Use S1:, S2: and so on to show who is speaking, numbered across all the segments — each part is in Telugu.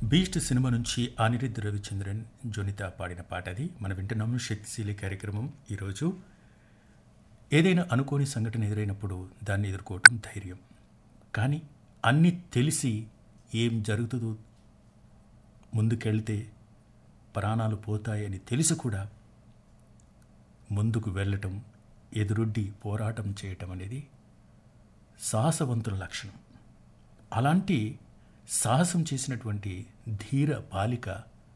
S1: బీస్ట్ సినిమా నుంచి అనిరుద్ధ్ రవిచంద్రన్ జోనిత పాడిన పాట అది మన వింటున్నాము శక్తిశీలి కార్యక్రమం ఈరోజు ఏదైనా అనుకోని సంఘటన ఎదురైనప్పుడు దాన్ని ఎదుర్కోవటం ధైర్యం కానీ అన్నీ తెలిసి ఏం జరుగుతుందో ముందుకెళ్తే ప్రాణాలు పోతాయని తెలిసి కూడా ముందుకు వెళ్ళటం ఎదురొడ్డి పోరాటం చేయటం అనేది సాహసవంతుల లక్షణం అలాంటి సాహసం చేసినటువంటి ధీర బాలిక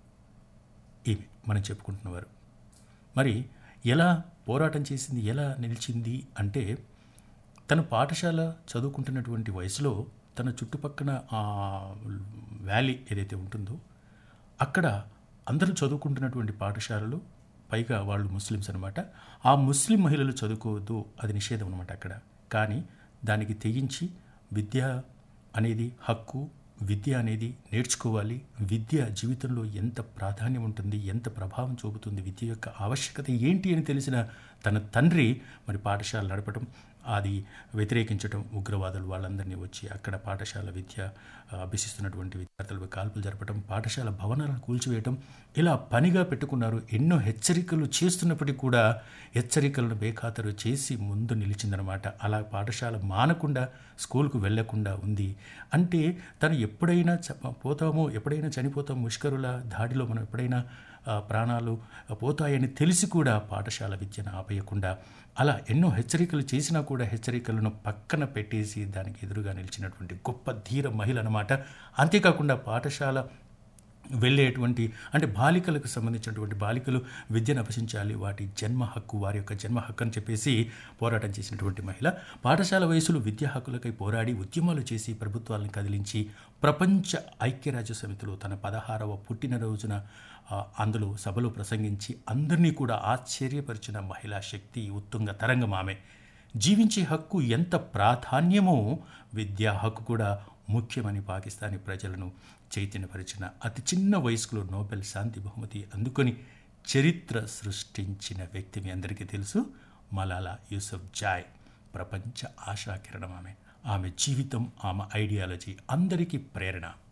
S1: ఈమె మనం చెప్పుకుంటున్నవారు మరి ఎలా పోరాటం చేసింది ఎలా నిలిచింది అంటే తన పాఠశాల చదువుకుంటున్నటువంటి వయసులో తన చుట్టుపక్కల ఆ వ్యాలీ ఏదైతే ఉంటుందో అక్కడ అందరూ చదువుకుంటున్నటువంటి పాఠశాలలు పైగా వాళ్ళు ముస్లిమ్స్ అనమాట ఆ ముస్లిం మహిళలు చదువుకోవద్దు అది నిషేధం అనమాట అక్కడ కానీ దానికి తెగించి విద్య అనేది హక్కు విద్య అనేది నేర్చుకోవాలి విద్య జీవితంలో ఎంత ప్రాధాన్యం ఉంటుంది ఎంత ప్రభావం చూపుతుంది విద్య యొక్క ఆవశ్యకత ఏంటి అని తెలిసిన తన తండ్రి మరి పాఠశాల నడపడం అది వ్యతిరేకించడం ఉగ్రవాదులు వాళ్ళందరినీ వచ్చి అక్కడ పాఠశాల విద్య ఆ, అభ్యసిస్తున్నటువంటి విద్యార్థులపై కాల్పులు జరపడం పాఠశాల భవనాలను కూల్చివేయటం ఇలా పనిగా పెట్టుకున్నారు ఎన్నో హెచ్చరికలు చేస్తున్నప్పటికీ కూడా హెచ్చరికలను బేఖాతరు చేసి ముందు నిలిచిందనమాట అలా పాఠశాల మానకుండా స్కూల్కు వెళ్లకుండా ఉంది అంటే తను ఎప్పుడైనా చ- పోతామో ఎప్పుడైనా చనిపోతాం ముష్కరుల దాడిలో మనం ఎప్పుడైనా ఆ, ప్రాణాలు పోతాయని తెలిసి కూడా పాఠశాల విద్యను ఆపేయకుండా అలా ఎన్నో హెచ్చరికలు చేసినా కూడా హెచ్చరికలను పక్కన పెట్టేసి దానికి ఎదురుగా నిలిచినటువంటి గొప్ప ధీర మహిళ అనమాట అంతేకాకుండా పాఠశాల వెళ్ళేటువంటి అంటే బాలికలకు సంబంధించినటువంటి బాలికలు విద్యను అభ్యసించాలి వాటి జన్మ హక్కు వారి యొక్క జన్మ హక్కు అని చెప్పేసి పోరాటం చేసినటువంటి మహిళ పాఠశాల వయసులో విద్యా హక్కులకై పోరాడి ఉద్యమాలు చేసి ప్రభుత్వాలను కదిలించి ప్రపంచ ఐక్యరాజ్య సమితిలో తన పదహారవ పుట్టినరోజున ఆ, అందులో సభలో ప్రసంగించి అందరినీ కూడా ఆశ్చర్యపరిచిన మహిళా శక్తి ఉత్తుంగ తరంగం ఆమె జీవించే హక్కు ఎంత ప్రాధాన్యమో విద్యా హక్కు కూడా ముఖ్యమని పాకిస్తానీ ప్రజలను చైతన్యపరిచిన అతి చిన్న వయసులో నోబెల్ శాంతి బహుమతి అందుకొని చరిత్ర సృష్టించిన వ్యక్తి మీ అందరికీ తెలుసు మలాలా యూసఫ్ జాయ్ ప్రపంచ ఆశాకిరణం ఆమె ఆమె జీవితం ఆమె ఐడియాలజీ అందరికీ ప్రేరణ